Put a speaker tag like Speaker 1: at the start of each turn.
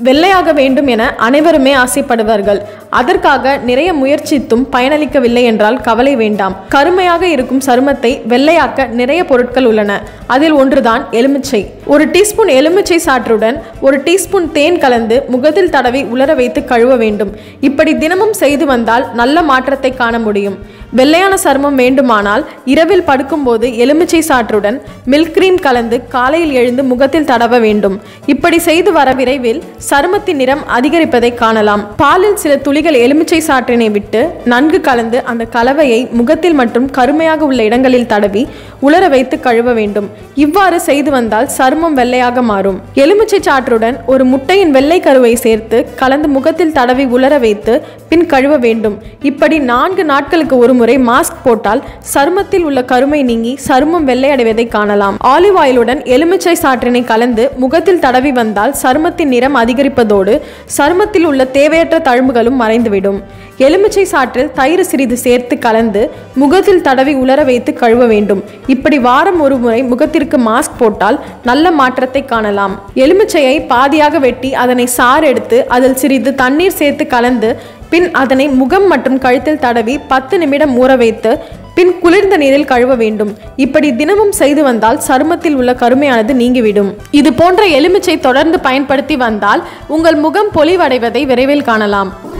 Speaker 1: வெள்ளையாக வேண்டும் என அனைவருமே ஆசைப்படுவார்கள் அதற்காக நிறைய முயற்சித்தும் பயனளிக்கவில்லை என்றால் கவலை வேண்டாம் கருமையாக இருக்கும் சருமத்தை வெள்ளையாக்க நிறைய பொருட்கள் உள்ளன அதில் ஒன்றுதான் எலுமிச்சை ஒரு டீஸ்பூன் எலுமிச்சை சாற்றுடன் ஒரு டீஸ்பூன் தேன் கலந்து முகத்தில் தடவி உலர வைத்து கழுவ வேண்டும் இப்படி தினமும் செய்து வந்தால் நல்ல மாற்றத்தை காண முடியும் வெள்ளையான சருமம் வேண்டுமானால் இரவில் படுக்கும்போது எலுமிச்சை சாற்றுடன் மில்க் கிரீம் கலந்து காலையில் எழுந்து முகத்தில் தடவ வேண்டும் இப்படி செய்து வர விரைவில் சருமத்தின் நிறம் அதிகரிப்பதை காணலாம் பாலில் சில துளிகள் எலுமிச்சை சாற்றினை விட்டு நன்கு கலந்து அந்த கலவையை முகத்தில் மற்றும் கருமையாக உள்ள இடங்களில் தடவி உலர வைத்து கழுவ வேண்டும் இவ்வாறு செய்து வந்தால் சருமம் வெள்ளையாக மாறும் எலுமிச்சை சாற்றுடன் ஒரு முட்டையின் வெள்ளை கருவை சேர்த்து கலந்து முகத்தில் தடவி உலர வைத்து பின் கழுவ வேண்டும் இப்படி நான்கு நாட்களுக்கு ஒரு முறை மாஸ்க் போட்டால் சருமத்தில் உள்ள கருமை நீங்கி சருமம் வெள்ளையடைவதை காணலாம் ஆலிவ் ஆயிலுடன் எலுமிச்சை சாற்றினை கலந்து முகத்தில் தடவி வந்தால் சருமத்தின் நிறம் அதிகரிப்பதோடு சருமத்தில் உள்ள தேவையற்ற தழும்புகளும் மறைந்துவிடும் எலுமிச்சை சாற்றில் தயிர் சிறிது சேர்த்து கலந்து முகத்தில் தடவி உலர வைத்து கழுவ வேண்டும் இப்படி வாரம் ஒரு முறை முகத்திற்கு மாஸ்க் போட்டால் நல்ல மாற்றத்தை காணலாம் எலுமிச்சையை பாதியாக வெட்டி அதனை சாறு எடுத்து அதில் சிறிது தண்ணீர் சேர்த்து கலந்து பின் அதனை முகம் மற்றும் கழுத்தில் தடவி பத்து நிமிடம் ஊற வைத்து பின் குளிர்ந்த நீரில் கழுவ வேண்டும் இப்படி தினமும் செய்து வந்தால் சருமத்தில் உள்ள கருமையானது நீங்கிவிடும் இது போன்ற எலுமிச்சை தொடர்ந்து பயன்படுத்தி வந்தால் உங்கள் முகம் பொலிவடைவதை விரைவில் காணலாம்